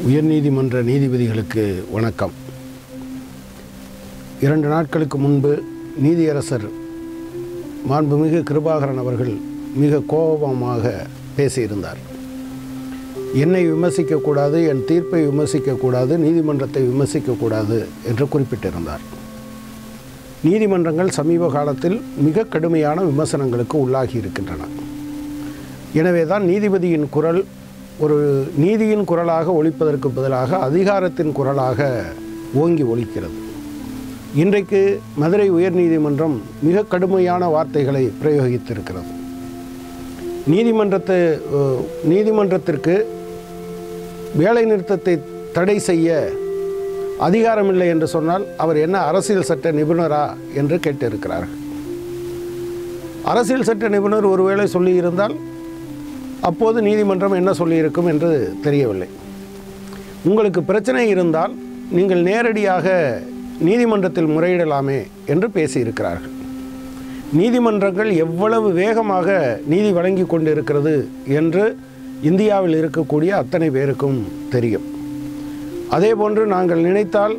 உயர்நீதிமன்ற நீதிபதிகளுக்கு வணக்கம் இரண்டு நாட்களுக்கு முன்பு நீதியரசர் மாண்புமிகு கிருபாகரன் அவர்கள் மிக கோபமாக பேசியிருந்தார் என்னை விமர்சிக்கக்கூடாது என் தீர்ப்பை விமர்சிக்கக்கூடாது நீதிமன்றத்தை விமர்சிக்கக்கூடாது என்று குறிப்பிட்டிருந்தார் நீதிமன்றங்கள் சமீப காலத்தில் மிக கடுமையான விமர்சனங்களுக்கு உள்ளாகி இருக்கின்றன எனவே தான் நீதிபதியின் குரல் ஒரு நீதியின் குரலாக ஒலிப்பதற்கு பதிலாக அதிகாரத்தின் குரலாக ஓங்கி ஒலிக்கிறது இன்றைக்கு மதுரை உயர்நீதிமன்றம் மிக கடுமையான வார்த்தைகளை பிரயோகித்திருக்கிறது நீதிமன்றத்தை அஹ், நீதிமன்றத்திற்கு வேலை நிறுத்தத்தை தடை செய்ய அதிகாரமில்லை என்று சொன்னால் அவர் என்ன அரசியல் சட்ட நிபுணரா என்று கேட்டிருக்கிறார்கள் அரசியல் சட்ட நிபுணர் ஒருவேளை சொல்லியிருந்தால் அப்போது நீதிமன்றம் என்ன சொல்லியிருக்கும் என்று தெரியவில்லை உங்களுக்கு பிரச்சனை இருந்தால் நீங்கள் நேரடியாக நீதிமன்றத்தில் முறையிடலாமே என்று பேசியிருக்கிறார்கள் நீதிமன்றங்கள் எவ்வளவு வேகமாக நீதி வழங்கி கொண்டிருக்கிறது என்று இந்தியாவில் இருக்கக்கூடிய அத்தனை பேருக்கும் தெரியும் அதேபோன்று நாங்கள் நினைத்தால்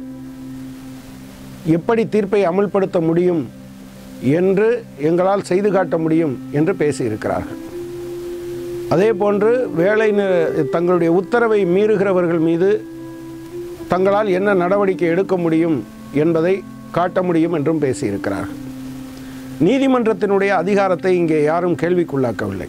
எப்படி தீர்ப்பை அமல்படுத்த முடியும் என்று எங்களால் செய்து காட்ட முடியும் என்று பேசியிருக்கிறார்கள் அதே போன்று வேலை நி- தங்களுடைய உத்தரவை மீறுகிறவர்கள் மீது தங்களால் என்ன நடவடிக்கை எடுக்க முடியும் என்பதை காட்ட முடியும் என்றும் பேசியிருக்கிறார்கள் நீதிமன்றத்தினுடைய அதிகாரத்தை இங்கே யாரும் கேள்விக்குள்ளாக்கவில்லை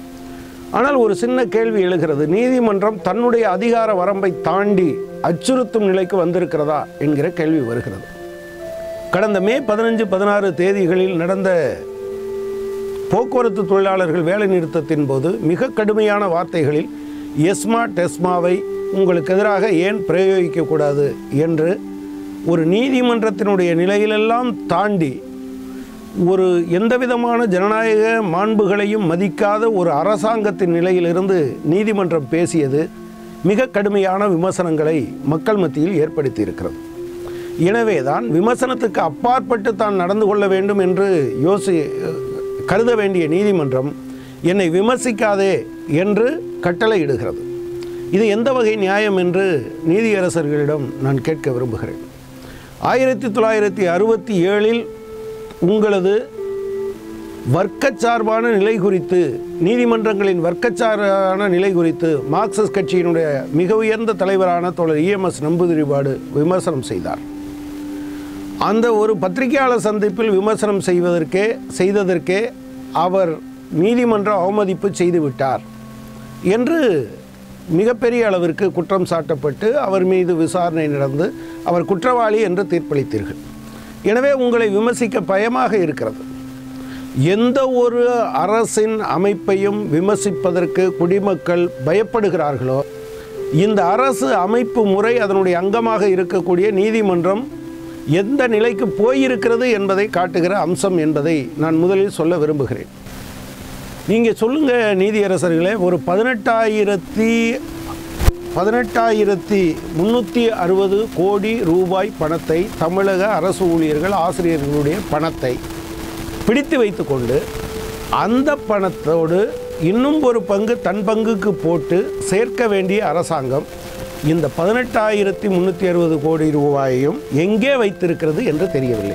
ஆனால் ஒரு சின்ன கேள்வி எழுகிறது நீதிமன்றம் தன்னுடைய அதிகார வரம்பை தாண்டி அச்சுறுத்தும் நிலைக்கு வந்திருக்கிறதா என்கிற கேள்வி வருகிறது கடந்த மே பதினஞ்சு பதினாறு தேதிகளில் நடந்த போக்குவரத்து தொழிலாளர்கள் வேலை நிறுத்தத்தின் போது மிக கடுமையான வார்த்தைகளில் எஸ்மா டெஸ்மாவை உங்களுக்கு எதிராக ஏன் பிரயோகிக்கக்கூடாது என்று ஒரு நீதிமன்றத்தினுடைய நிலையிலெல்லாம் தாண்டி ஒரு எந்தவிதமான ஜனநாயக மாண்புகளையும் மதிக்காத ஒரு அரசாங்கத்தின் நிலையிலிருந்து நீதிமன்றம் பேசியது மிக கடுமையான விமர்சனங்களை மக்கள் மத்தியில் ஏற்படுத்தி இருக்கிறது எனவேதான் விமர்சனத்துக்கு அப்பாற்பட்டு தான் நடந்து கொள்ள வேண்டும் என்று யோசி கருத வேண்டிய நீதிமன்றம் என்னை விமர்சிக்காதே என்று கட்டளையிடுகிறது இது எந்த வகை நியாயம் என்று நீதியரசர்களிடம் நான் கேட்க விரும்புகிறேன் ஆயிரத்தி தொள்ளாயிரத்தி அறுபத்தி ஏழில் உங்களது வர்க்கச்சார்பான நிலை குறித்து நீதிமன்றங்களின் வர்க்கச்சார்பான நிலை குறித்து மார்க்சிஸ்ட் கட்சியினுடைய மிக உயர்ந்த தலைவரான தோழர் இஎம்எஸ் நம்பூதிரிபாடு விமர்சனம் செய்தார் அந்த ஒரு பத்திரிகையாளர் சந்திப்பில் விமர்சனம் செய்வதற்கே செய்ததற்கே அவர் நீதிமன்ற அவமதிப்பு செய்துவிட்டார் என்று மிகப்பெரிய அளவிற்கு குற்றம் சாட்டப்பட்டு அவர் மீது விசாரணை நடந்து அவர் குற்றவாளி என்று தீர்ப்பளித்தீர்கள் எனவே உங்களை விமர்சிக்க பயமாக இருக்கிறது எந்த ஒரு அரசின் அமைப்பையும் விமர்சிப்பதற்கு குடிமக்கள் பயப்படுகிறார்களோ இந்த அரசு அமைப்பு முறை அதனுடைய அங்கமாக இருக்கக்கூடிய நீதிமன்றம் எந்த நிலைக்கு போயிருக்கிறது என்பதை காட்டுகிற அம்சம் என்பதை நான் முதலில் சொல்ல விரும்புகிறேன் நீங்கள் சொல்லுங்கள் நீதியரசர்களே ஒரு பதினெட்டாயிரத்தி பதினெட்டாயிரத்தி முந்நூற்றி அறுபது கோடி ரூபாய் பணத்தை தமிழக அரசு ஊழியர்கள் ஆசிரியர்களுடைய பணத்தை பிடித்து வைத்துக்கொண்டு அந்த பணத்தோடு இன்னும் ஒரு பங்கு தன் பங்குக்கு போட்டு சேர்க்க வேண்டிய அரசாங்கம் இந்த பதினெட்டாயிரத்தி முந்நூற்றி அறுபது கோடி ரூபாயையும் எங்கே வைத்திருக்கிறது என்று தெரியவில்லை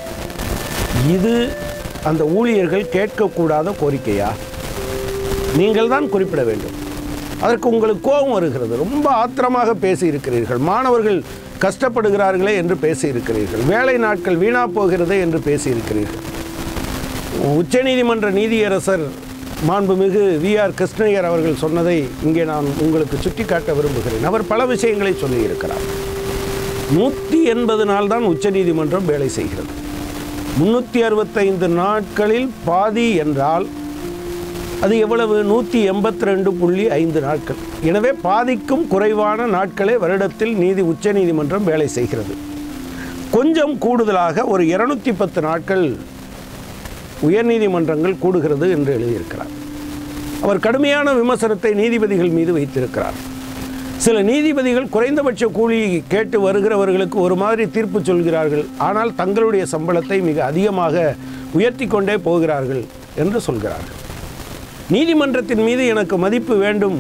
இது அந்த ஊழியர்கள் கேட்கக்கூடாத கோரிக்கையா நீங்கள் தான் குறிப்பிட வேண்டும் அதற்கு உங்களுக்கு கோபம் வருகிறது ரொம்ப ஆத்திரமாக பேசியிருக்கிறீர்கள் மாணவர்கள் கஷ்டப்படுகிறார்களே என்று பேசியிருக்கிறீர்கள் வேலை நாட்கள் வீணா போகிறதே என்று பேசியிருக்கிறீர்கள் உச்சநீதிமன்ற நீதியரசர் மாண்புமிகு வி ஆர் கிருஷ்ணய்யர் அவர்கள் சொன்னதை இங்கே நான் உங்களுக்கு சுட்டிக்காட்ட விரும்புகிறேன் அவர் பல விஷயங்களை சொல்லியிருக்கிறார் நூற்றி எண்பது நாள் தான் உச்சநீதிமன்றம் வேலை செய்கிறது முன்னூற்றி அறுபத்தைந்து நாட்களில் பாதி என்றால் அது எவ்வளவு நூற்றி எண்பத்தி ரெண்டு புள்ளி ஐந்து நாட்கள் எனவே பாதிக்கும் குறைவான நாட்களே வருடத்தில் நீதி உச்சநீதிமன்றம் வேலை செய்கிறது கொஞ்சம் கூடுதலாக ஒரு இருநூத்தி பத்து நாட்கள் உயர்நீதிமன்றங்கள் கூடுகிறது என்று எழுதியிருக்கிறார் அவர் கடுமையான விமர்சனத்தை நீதிபதிகள் மீது வைத்திருக்கிறார் சில நீதிபதிகள் குறைந்தபட்ச கூலி கேட்டு வருகிறவர்களுக்கு ஒரு மாதிரி தீர்ப்பு சொல்கிறார்கள் ஆனால் தங்களுடைய சம்பளத்தை மிக அதிகமாக உயர்த்தி கொண்டே போகிறார்கள் என்று சொல்கிறார்கள் நீதிமன்றத்தின் மீது எனக்கு மதிப்பு வேண்டும்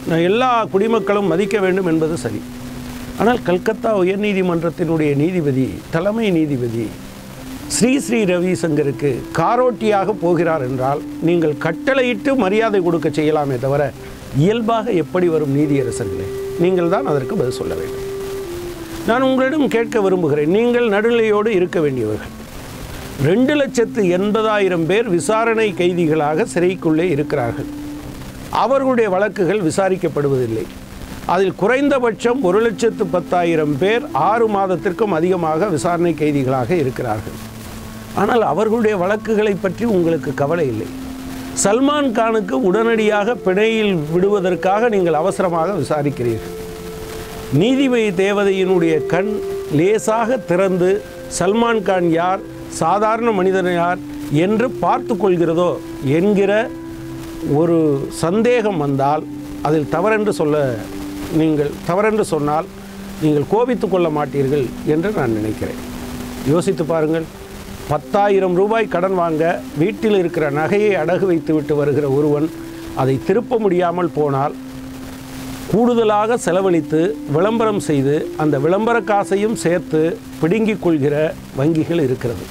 நான் எல்லா குடிமக்களும் மதிக்க வேண்டும் என்பது சரி ஆனால் கல்கத்தா உயர்நீதிமன்றத்தினுடைய நீதிபதி தலைமை நீதிபதி ஸ்ரீ ஸ்ரீ ரவிசங்கருக்கு காரோட்டியாக போகிறார் என்றால் நீங்கள் கட்டளையிட்டு மரியாதை கொடுக்க செய்யலாமே தவிர இயல்பாக எப்படி வரும் நீதியரசர்களே நீங்கள் தான் அதற்கு பதில் சொல்ல வேண்டும் நான் உங்களிடம் கேட்க விரும்புகிறேன் நீங்கள் நடுநிலையோடு இருக்க வேண்டியவர்கள் ரெண்டு லட்சத்து எண்பதாயிரம் பேர் விசாரணை கைதிகளாக சிறைக்குள்ளே இருக்கிறார்கள் அவர்களுடைய வழக்குகள் விசாரிக்கப்படுவதில்லை அதில் குறைந்தபட்சம் ஒரு லட்சத்து பத்தாயிரம் பேர் ஆறு மாதத்திற்கும் அதிகமாக விசாரணை கைதிகளாக இருக்கிறார்கள் ஆனால் அவர்களுடைய வழக்குகளை பற்றி உங்களுக்கு கவலை இல்லை சல்மான் கானுக்கு உடனடியாக பிணையில் விடுவதற்காக நீங்கள் அவசரமாக விசாரிக்கிறீர்கள் நீதிபதி தேவதையினுடைய கண் லேசாக திறந்து சல்மான் கான் யார் சாதாரண மனிதன் யார் என்று பார்த்து கொள்கிறதோ என்கிற ஒரு சந்தேகம் வந்தால் அதில் தவறென்று சொல்ல நீங்கள் தவறென்று சொன்னால் நீங்கள் கோபித்து கொள்ள மாட்டீர்கள் என்று நான் நினைக்கிறேன் யோசித்து பாருங்கள் பத்தாயிரம் ரூபாய் கடன் வாங்க வீட்டில் இருக்கிற நகையை அடகு வைத்துவிட்டு வருகிற ஒருவன் அதை திருப்ப முடியாமல் போனால் கூடுதலாக செலவழித்து விளம்பரம் செய்து அந்த விளம்பர காசையும் சேர்த்து பிடுங்கிக் கொள்கிற வங்கிகள் இருக்கிறது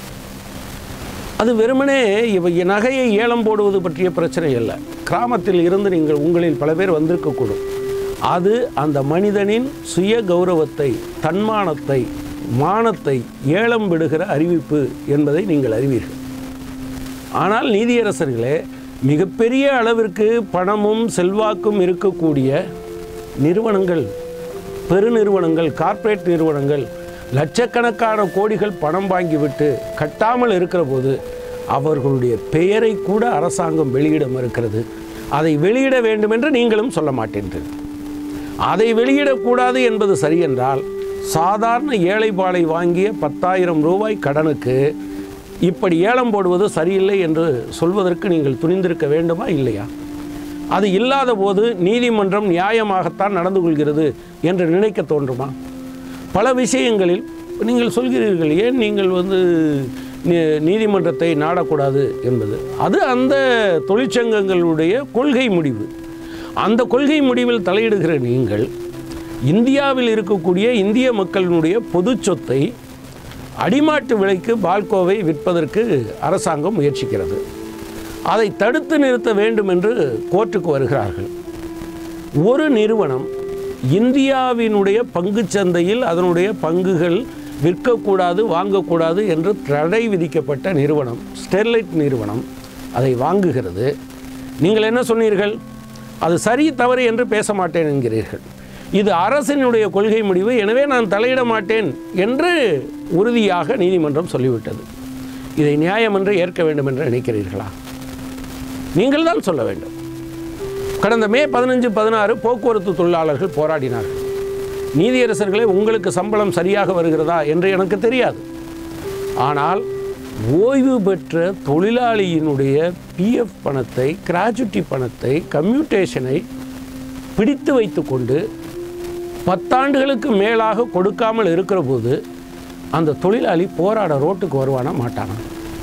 அது வெறுமனே இவ நகையை ஏலம் போடுவது பற்றிய பிரச்சனை அல்ல கிராமத்தில் இருந்து நீங்கள் உங்களில் பல பேர் வந்திருக்கக்கூடும் அது அந்த மனிதனின் சுய கௌரவத்தை தன்மானத்தை மானத்தை ஏலம் விடுகிற அறிவிப்பு என்பதை நீங்கள் அறிவீர்கள் ஆனால் நீதியரசர்களே மிகப்பெரிய அளவிற்கு பணமும் செல்வாக்கும் இருக்கக்கூடிய நிறுவனங்கள் பெருநிறுவனங்கள் கார்ப்பரேட் நிறுவனங்கள் லட்சக்கணக்கான கோடிகள் பணம் வாங்கிவிட்டு கட்டாமல் இருக்கிற போது அவர்களுடைய பெயரை கூட அரசாங்கம் வெளியிட மறுக்கிறது அதை வெளியிட வேண்டும் என்று நீங்களும் சொல்ல மாட்டீர்கள் அதை வெளியிடக்கூடாது என்பது சரியென்றால் சாதாரண ஏழைப்பாளை வாங்கிய பத்தாயிரம் ரூபாய் கடனுக்கு இப்படி ஏலம் போடுவது சரியில்லை என்று சொல்வதற்கு நீங்கள் துணிந்திருக்க வேண்டுமா இல்லையா அது இல்லாத போது நீதிமன்றம் நியாயமாகத்தான் நடந்து கொள்கிறது என்று நினைக்க தோன்றுமா பல விஷயங்களில் நீங்கள் சொல்கிறீர்கள் ஏன் நீங்கள் வந்து நீ- நீதிமன்றத்தை நாடக்கூடாது என்பது அது அந்த தொழிற்சங்கங்களுடைய கொள்கை முடிவு அந்த கொள்கை முடிவில் தலையிடுகிற நீங்கள் இந்தியாவில் இருக்கக்கூடிய இந்திய மக்களினுடைய பொது சொத்தை அடிமாட்டு விலைக்கு பால்கோவை விற்பதற்கு அரசாங்கம் முயற்சிக்கிறது அதை தடுத்து நிறுத்த வேண்டும் என்று கோர்ட்டுக்கு வருகிறார்கள் ஒரு நிறுவனம் இந்தியாவினுடைய பங்குச் சந்தையில் அதனுடைய பங்குகள் விற்கக்கூடாது வாங்கக்கூடாது என்று தடை விதிக்கப்பட்ட நிறுவனம் ஸ்டெர்லைட் நிறுவனம் அதை வாங்குகிறது நீங்கள் என்ன சொன்னீர்கள் அது சரி தவறு என்று பேச மாட்டேன் என்கிறீர்கள் இது அரசினுடைய கொள்கை முடிவு எனவே நான் தலையிட மாட்டேன் என்று உறுதியாக நீதிமன்றம் சொல்லிவிட்டது இதை நியாயம் என்று ஏற்க வேண்டும் என்று நினைக்கிறீர்களா நீங்கள் தான் சொல்ல வேண்டும் கடந்த மே பதினஞ்சு பதினாறு போக்குவரத்து தொழிலாளர்கள் போராடினார்கள் நீதியரசர்களே உங்களுக்கு சம்பளம் சரியாக வருகிறதா என்று எனக்கு தெரியாது ஆனால் ஓய்வு பெற்ற தொழிலாளியினுடைய பிஎஃப் பணத்தை கிராஜுட்டி பணத்தை கம்யூட்டேஷனை பிடித்து வைத்துக்கொண்டு பத்தாண்டுகளுக்கு மேலாக கொடுக்காமல் இருக்கிற போது அந்த தொழிலாளி போராட ரோட்டுக்கு வருவானா மாட்டானா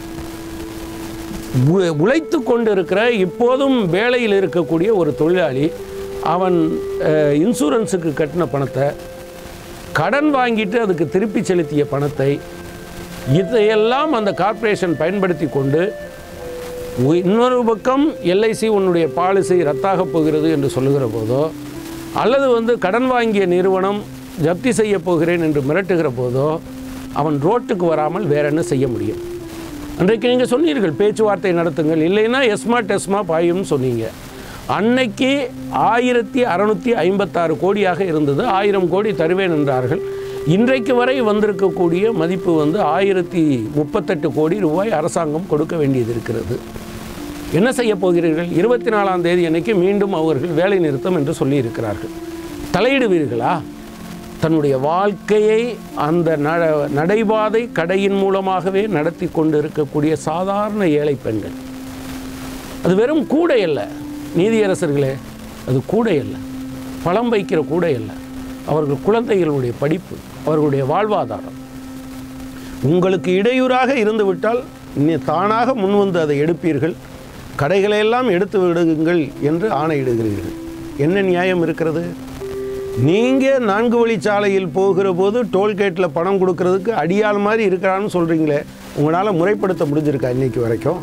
உ- உழைத்து கொண்டு இருக்கிற இப்போதும் வேலையில் இருக்கக்கூடிய ஒரு தொழிலாளி அவன் அஹ், இன்சூரன்ஸுக்கு கட்டின பணத்தை கடன் வாங்கிட்டு அதுக்கு திருப்பி செலுத்திய பணத்தை இதையெல்லாம் அந்த கார்ப்பரேஷன் பயன்படுத்தி கொண்டு உ- இன்னொரு பக்கம் எல்ஐசி உன்னுடைய பாலிசி ரத்தாக போகிறது என்று சொல்லுகிற போதோ அல்லது வந்து கடன் வாங்கிய நிறுவனம் ஜப்தி செய்ய போகிறேன் என்று மிரட்டுகிற போதோ அவன் ரோட்டுக்கு வராமல் வேற என்ன செய்ய முடியும் அன்றைக்கு நீங்கள் சொன்னீர்கள் பேச்சுவார்த்தை நடத்துங்கள் இல்லைன்னா எஸ்மா டெஸ்மா பாயும்னு சொன்னீங்க அன்னைக்கு ஆயிரத்தி அறநூற்றி ஐம்பத்தாறு கோடியாக இருந்தது ஆயிரம் கோடி தருவேன் என்றார்கள் இன்றைக்கு வரை வந்திருக்கக்கூடிய மதிப்பு வந்து ஆயிரத்தி முப்பத்தெட்டு கோடி ரூபாய் அரசாங்கம் கொடுக்க வேண்டியது இருக்கிறது என்ன செய்ய போகிறீர்கள் இருபத்தி நாலாம் தேதி அன்னைக்கு மீண்டும் அவர்கள் வேலை நிறுத்தம் என்று சொல்லியிருக்கிறார்கள் தலையிடுவீர்களா தன்னுடைய வாழ்க்கையை அந்த நட நடைபாதை கடையின் மூலமாகவே நடத்தி கொண்டு இருக்கக்கூடிய சாதாரண ஏழை பெண்கள் அது வெறும் கூடை அல்ல நீதியரசர்களே அது கூடை அல்ல பழம் வைக்கிற கூடை அல்ல அவர்கள் குழந்தைகளுடைய படிப்பு அவர்களுடைய வாழ்வாதாரம் உங்களுக்கு இடையூறாக இருந்துவிட்டால் நீ தானாக முன்வந்து அதை எடுப்பீர்கள் கடைகளையெல்லாம் எடுத்து விடுங்கள் என்று ஆணையிடுகிறீர்கள் என்ன நியாயம் இருக்கிறது நீங்கள் நான்கு வழிச்சாலையில் போகிற போது டோல்கேட்டில் பணம் கொடுக்கறதுக்கு அடியாள் மாதிரி இருக்கிறான்னு சொல்கிறீங்களே உங்களால் முறைப்படுத்த முடிஞ்சிருக்கா இன்னைக்கு வரைக்கும்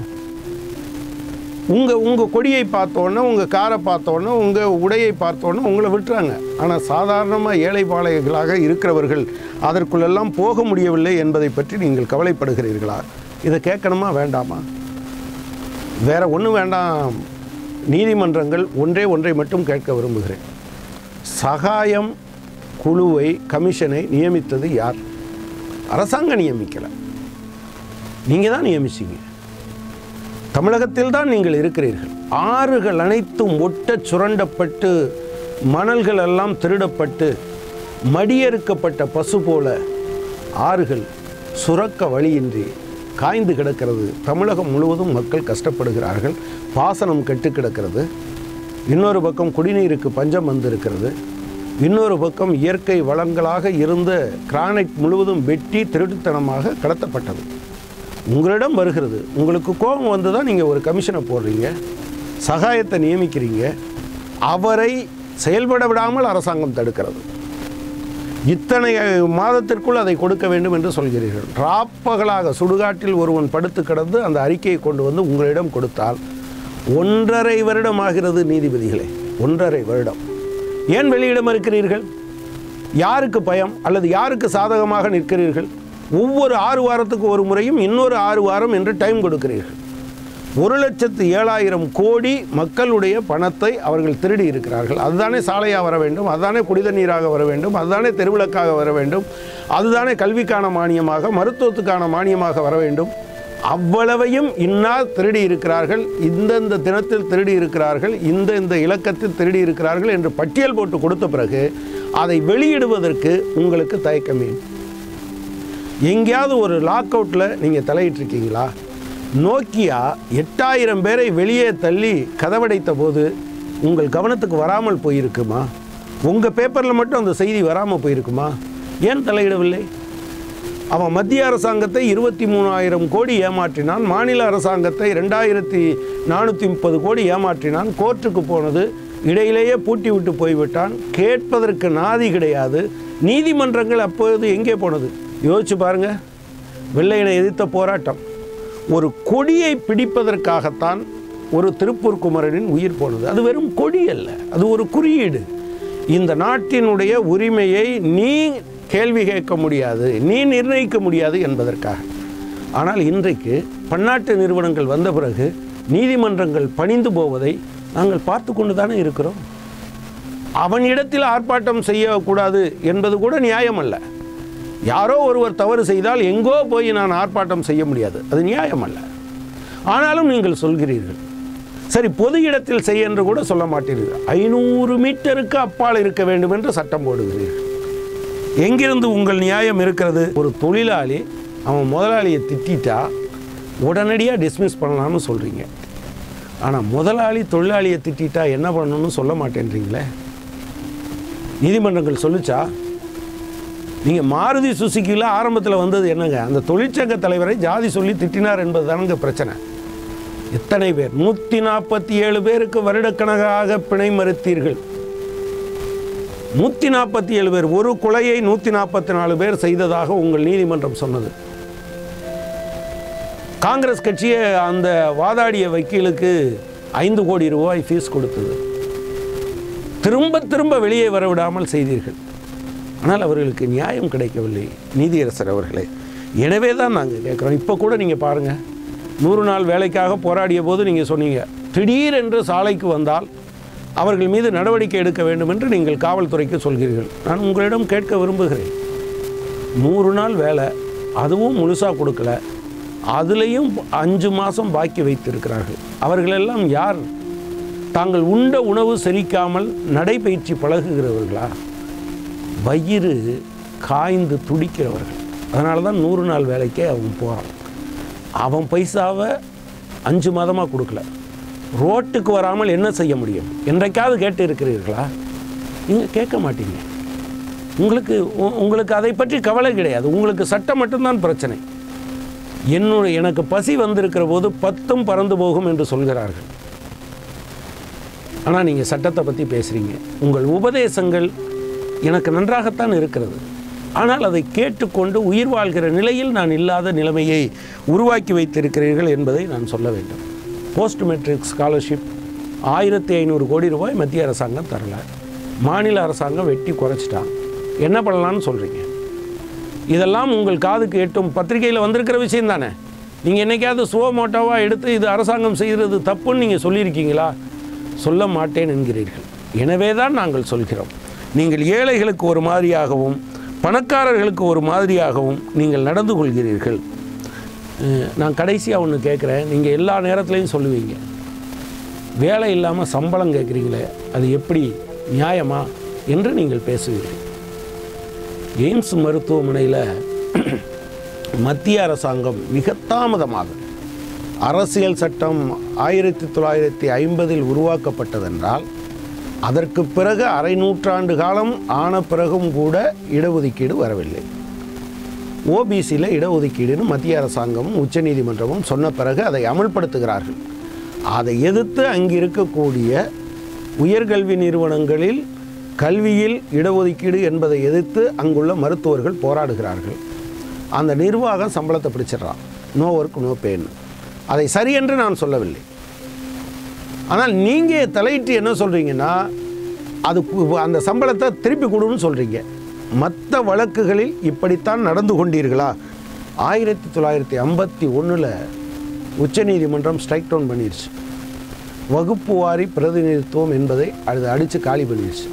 உங்கள் உங்கள் கொடியை பார்த்தோன்னே உங்கள் காரை பார்த்தோன்னே உங்கள் உடையை பார்த்தோன்னே உங்களை விட்டுறாங்க ஆனால் சாதாரணமாக ஏழைப்பாளையங்களாக இருக்கிறவர்கள் அதற்குள்ளெல்லாம் போக முடியவில்லை என்பதை பற்றி நீங்கள் கவலைப்படுகிறீர்களா இதை கேட்கணுமா வேண்டாமா வேற ஒன்றும் வேண்டாம் நீதிமன்றங்கள் ஒன்றே ஒன்றை மட்டும் கேட்க விரும்புகிறேன் சகாயம் குழுவை கமிஷனை நியமித்தது யார் அரசாங்கம் நியமிக்கலை நீங்கள் தான் நியமிச்சீங்க தமிழகத்தில் தான் நீங்கள் இருக்கிறீர்கள் ஆறுகள் அனைத்தும் ஒட்டச் சுரண்டப்பட்டு மணல்கள் எல்லாம் திருடப்பட்டு மடியறுக்கப்பட்ட பசு போல ஆறுகள் சுரக்க வழியின்றி காய்ந்து கிடக்கிறது தமிழகம் முழுவதும் மக்கள் கஷ்டப்படுகிறார்கள் பாசனம் கெட்டு கிடக்கிறது இன்னொரு பக்கம் குடிநீருக்கு பஞ்சம் வந்திருக்கிறது இன்னொரு பக்கம் இயற்கை வளங்களாக இருந்த கிரானைட் முழுவதும் வெட்டி திருட்டுத்தனமாக கடத்தப்பட்டது உங்களிடம் வருகிறது உங்களுக்கு கோபம் வந்து தான் நீங்கள் ஒரு கமிஷனை போடுறீங்க சகாயத்தை நியமிக்கிறீங்க அவரை செயல்பட விடாமல் அரசாங்கம் தடுக்கிறது இத்தனை மாதத்திற்குள் அதை கொடுக்க வேண்டும் என்று சொல்கிறீர்கள் ராப்பகலாக சுடுகாட்டில் ஒருவன் படுத்து கிடந்து அந்த அறிக்கையை கொண்டு வந்து உங்களிடம் கொடுத்தால் ஒன்றரை வருடம் ஆகிறது நீதிபதிகளே ஒன்றரை வருடம் ஏன் வெளியிட மறுக்கிறீர்கள் யாருக்கு பயம் அல்லது யாருக்கு சாதகமாக நிற்கிறீர்கள் ஒவ்வொரு ஆறு வாரத்துக்கு ஒரு முறையும் இன்னொரு ஆறு வாரம் என்று டைம் கொடுக்கிறீர்கள் ஒரு லட்சத்து ஏழாயிரம் கோடி மக்களுடைய பணத்தை அவர்கள் திருடி இருக்கிறார்கள் அதுதானே சாலையாக வர வேண்டும் அதுதானே குடித நீராக வர வேண்டும் அதுதானே தெருவிளக்காக வர வேண்டும் அதுதானே கல்விக்கான மானியமாக மருத்துவத்துக்கான மானியமாக வர வேண்டும் அவ்வளவையும் இன்னார் திருடி இருக்கிறார்கள் இந்தந்த தினத்தில் திருடி இருக்கிறார்கள் இந்த இந்த இலக்கத்தில் திருடி இருக்கிறார்கள் என்று பட்டியல் போட்டு கொடுத்த பிறகு அதை வெளியிடுவதற்கு உங்களுக்கு தயக்கமே எங்கேயாவது ஒரு லாக் அவுட்டில் நீங்கள் தலையிட்டிருக்கீங்களா நோக்கியா எட்டாயிரம் பேரை வெளியே தள்ளி கதவடைத்த போது உங்கள் கவனத்துக்கு வராமல் போயிருக்குமா உங்கள் பேப்பரில் மட்டும் அந்த செய்தி வராமல் போயிருக்குமா ஏன் தலையிடவில்லை அவன் மத்திய அரசாங்கத்தை இருபத்தி மூணாயிரம் கோடி ஏமாற்றினான் மாநில அரசாங்கத்தை ரெண்டாயிரத்தி நானூற்றி முப்பது கோடி ஏமாற்றினான் கோர்ட்டுக்கு போனது இடையிலேயே பூட்டி விட்டு போய்விட்டான் கேட்பதற்கு நாதி கிடையாது நீதிமன்றங்கள் அப்போது எங்கே போனது யோசிச்சு பாருங்க வெள்ளையனை எதிர்த்த போராட்டம் ஒரு கொடியை பிடிப்பதற்காகத்தான் ஒரு திருப்பூர் குமரனின் உயிர் போனது அது வெறும் கொடி அல்ல அது ஒரு குறியீடு இந்த நாட்டினுடைய உரிமையை நீ கேள்வி கேட்க முடியாது நீ நிர்ணயிக்க முடியாது என்பதற்காக ஆனால் இன்றைக்கு பன்னாட்டு நிறுவனங்கள் வந்த பிறகு நீதிமன்றங்கள் பணிந்து போவதை நாங்கள் பார்த்து கொண்டு தானே இருக்கிறோம் அவனிடத்தில் ஆர்ப்பாட்டம் செய்யக்கூடாது என்பது கூட நியாயம் அல்ல யாரோ ஒருவர் தவறு செய்தால் எங்கோ போய் நான் ஆர்ப்பாட்டம் செய்ய முடியாது அது நியாயம் அல்ல ஆனாலும் நீங்கள் சொல்கிறீர்கள் சரி பொது இடத்தில் செய்ய என்று கூட சொல்ல மாட்டீர்கள் ஐநூறு மீட்டருக்கு அப்பால் இருக்க வேண்டும் என்று சட்டம் போடுகிறீர்கள் எங்கிருந்து உங்கள் நியாயம் இருக்கிறது ஒரு தொழிலாளி அவன் முதலாளியை திட்டிட்டா உடனடியாக டிஸ்மிஸ் பண்ணலாம்னு சொல்கிறீங்க ஆனால் முதலாளி தொழிலாளியை திட்டிட்டா என்ன பண்ணணும்னு சொல்ல மாட்டேன்றீங்களே நீதிமன்றங்கள் சொல்லுச்சா நீங்கள் மாருதி சுசுக்கியில் ஆரம்பத்தில் வந்தது என்னங்க அந்த தொழிற்சங்க தலைவரை ஜாதி சொல்லி திட்டினார் என்பது தானுங்க பிரச்சனை எத்தனை பேர் நூற்றி நாற்பத்தி ஏழு பேருக்கு வருடக்கணக்காக பிணை மறுத்தீர்கள் நூற்றி நாற்பத்தி ஏழு பேர் ஒரு கொலையை நூற்றி நாற்பத்தி நாலு பேர் செய்ததாக உங்கள் நீதிமன்றம் சொன்னது காங்கிரஸ் கட்சியே அந்த வாதாடிய வக்கீலுக்கு ஐந்து கோடி ரூபாய் ஃபீஸ் கொடுத்தது திரும்ப திரும்ப வெளியே வரவிடாமல் செய்தீர்கள் ஆனால் அவர்களுக்கு நியாயம் கிடைக்கவில்லை நீதியரசர் அவர்களே எனவே தான் நாங்கள் கேட்குறோம் இப்போ கூட நீங்கள் பாருங்கள் நூறு நாள் வேலைக்காக போராடிய போது நீங்கள் சொன்னீங்க திடீரென்று சாலைக்கு வந்தால் அவர்கள் மீது நடவடிக்கை எடுக்க வேண்டும் என்று நீங்கள் காவல்துறைக்கு சொல்கிறீர்கள் நான் உங்களிடம் கேட்க விரும்புகிறேன் நூறு நாள் வேலை அதுவும் முழுசாக கொடுக்கல அதுலேயும் அஞ்சு மாதம் பாக்கி வைத்திருக்கிறார்கள் அவர்களெல்லாம் யார் தாங்கள் உண்ட உணவு செரிக்காமல் நடைபயிற்சி பழகுகிறவர்களா வயிறு காய்ந்து துடிக்கிறவர்கள் அதனால தான் நூறு நாள் வேலைக்கே அவன் போகிறான் அவன் பைசாவை அஞ்சு மாதமாக கொடுக்கல ரோட்டுக்கு வராமல் என்ன செய்ய முடியும் என்றைக்காவது கேட்டு இருக்கிறீர்களா நீங்கள் கேட்க மாட்டீங்க உங்களுக்கு உ- உங்களுக்கு அதை பற்றி கவலை கிடையாது உங்களுக்கு சட்டம் மட்டும்தான் பிரச்சனை என்னுடைய எனக்கு பசி வந்திருக்கிற போது பத்தும் பறந்து போகும் என்று சொல்கிறார்கள் ஆனால் நீங்கள் சட்டத்தை பற்றி பேசுகிறீங்க உங்கள் உபதேசங்கள் எனக்கு நன்றாகத்தான் இருக்கிறது ஆனால் அதை கேட்டுக்கொண்டு உயிர் வாழ்கிற நிலையில் நான் இல்லாத நிலைமையை உருவாக்கி வைத்திருக்கிறீர்கள் என்பதை நான் சொல்ல வேண்டும் போஸ்ட் மெட்ரிக் ஸ்காலர்ஷிப் ஆயிரத்தி ஐநூறு கோடி ரூபாய் மத்திய அரசாங்கம் தரல மாநில அரசாங்கம் வெட்டி குறைச்சிட்டான் என்ன பண்ணலான்னு சொல்கிறீங்க இதெல்லாம் உங்கள் காதுக்கு எட்டும் பத்திரிகையில் வந்திருக்கிற விஷயம் தானே நீங்கள் என்னைக்காவது சுவமோட்டோவாக எடுத்து இது அரசாங்கம் செய்கிறது தப்புன்னு நீங்கள் சொல்லியிருக்கீங்களா சொல்ல மாட்டேன் என்கிறீர்கள் எனவே தான் நாங்கள் சொல்கிறோம் நீங்கள் ஏழைகளுக்கு ஒரு மாதிரியாகவும் பணக்காரர்களுக்கு ஒரு மாதிரியாகவும் நீங்கள் நடந்து கொள்கிறீர்கள் அஹ், நான் கடைசியாக ஒன்று கேட்குறேன் நீங்கள் எல்லா நேரத்துலையும் சொல்லுவீங்க வேலை இல்லாமல் சம்பளம் கேட்குறீங்களே அது எப்படி நியாயமா என்று நீங்கள் பேசுவீர்கள் எய்ம்ஸ் மருத்துவமனையில் மத்திய அரசாங்கம் மிக தாமதமாக அரசியல் சட்டம் ஆயிரத்தி தொள்ளாயிரத்தி ஐம்பதில் உருவாக்கப்பட்டதென்றால் அதற்கு பிறகு அரை நூற்றாண்டு காலம் ஆன பிறகும் கூட இடஒதுக்கீடு வரவில்லை ஓபிசியில் இடஒதுக்கீடுன்னு மத்திய அரசாங்கமும் உச்சநீதிமன்றமும் சொன்ன பிறகு அதை அமல்படுத்துகிறார்கள் அதை எதிர்த்து அங்கு இருக்கக்கூடிய உயர்கல்வி நிறுவனங்களில் கல்வியில் இடஒதுக்கீடு என்பதை எதிர்த்து அங்குள்ள மருத்துவர்கள் போராடுகிறார்கள் அந்த நிர்வாகம் சம்பளத்தை பிடிச்சிடுறான் நோ ஒர்க் நோ பேன் அதை சரி என்று நான் சொல்லவில்லை ஆனால் நீங்கள் தலையிட்டு என்ன சொல்கிறீங்கன்னா அது கு- அந்த சம்பளத்தை திருப்பி கொடுன்னு சொல்கிறீங்க மற்ற வழக்குகளில் இப்படித்தான் நடந்து கொண்டீர்களா ஆயிரத்தி தொள்ளாயிரத்தி ஐம்பத்தி ஒன்றில் உச்சநீதிமன்றம் ஸ்ட்ரைக் டவுன் பண்ணிருச்சு வகுப்பு வாரி பிரதிநிதித்துவம் என்பதை அது அடித்து காலி பண்ணிருச்சு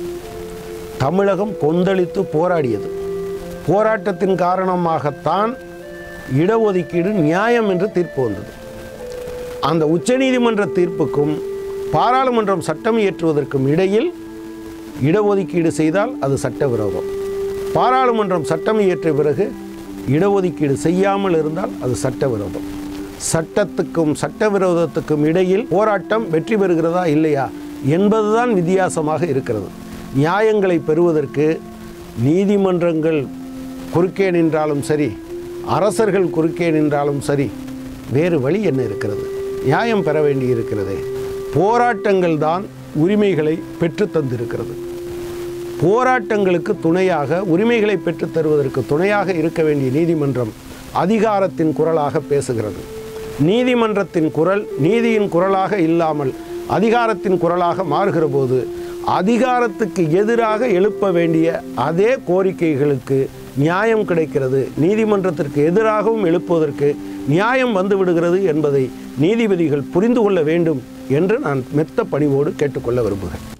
தமிழகம் கொந்தளித்து போராடியது போராட்டத்தின் காரணமாகத்தான் இடஒதுக்கீடு நியாயம் என்று தீர்ப்பு வந்தது அந்த உச்சநீதிமன்ற தீர்ப்புக்கும் பாராளுமன்றம் சட்டம் இயற்றுவதற்கும் இடையில் இடஒதுக்கீடு செய்தால் அது சட்டவிரோதம் பாராளுமன்றம் சட்டம் இயற்றிய பிறகு இடஒதுக்கீடு செய்யாமல் இருந்தால் அது சட்டவிரோதம் சட்டத்துக்கும் சட்டவிரோதத்துக்கும் இடையில் போராட்டம் வெற்றி பெறுகிறதா இல்லையா என்பதுதான் வித்தியாசமாக இருக்கிறது நியாயங்களை பெறுவதற்கு நீதிமன்றங்கள் குறுக்கே நின்றாலும் சரி அரசர்கள் குறுக்கே நின்றாலும் சரி வேறு வழி என்ன இருக்கிறது நியாயம் பெற வேண்டி இருக்கிறதே போராட்டங்கள் தான் உரிமைகளை பெற்றுத் தந்திருக்கிறது போராட்டங்களுக்கு துணையாக உரிமைகளை பெற்றுத் தருவதற்கு துணையாக இருக்க வேண்டிய நீதிமன்றம் அதிகாரத்தின் குரலாக பேசுகிறது நீதிமன்றத்தின் குரல் நீதியின் குரலாக இல்லாமல் அதிகாரத்தின் குரலாக மாறுகிற போது அதிகாரத்துக்கு எதிராக எழுப்ப வேண்டிய அதே கோரிக்கைகளுக்கு நியாயம் கிடைக்கிறது நீதிமன்றத்திற்கு எதிராகவும் எழுப்புவதற்கு நியாயம் வந்து விடுகிறது என்பதை நீதிபதிகள் புரிந்து கொள்ள வேண்டும் என்று நான் மெத்த பணிவோடு கேட்டுக்கொள்ள விரும்புகிறேன்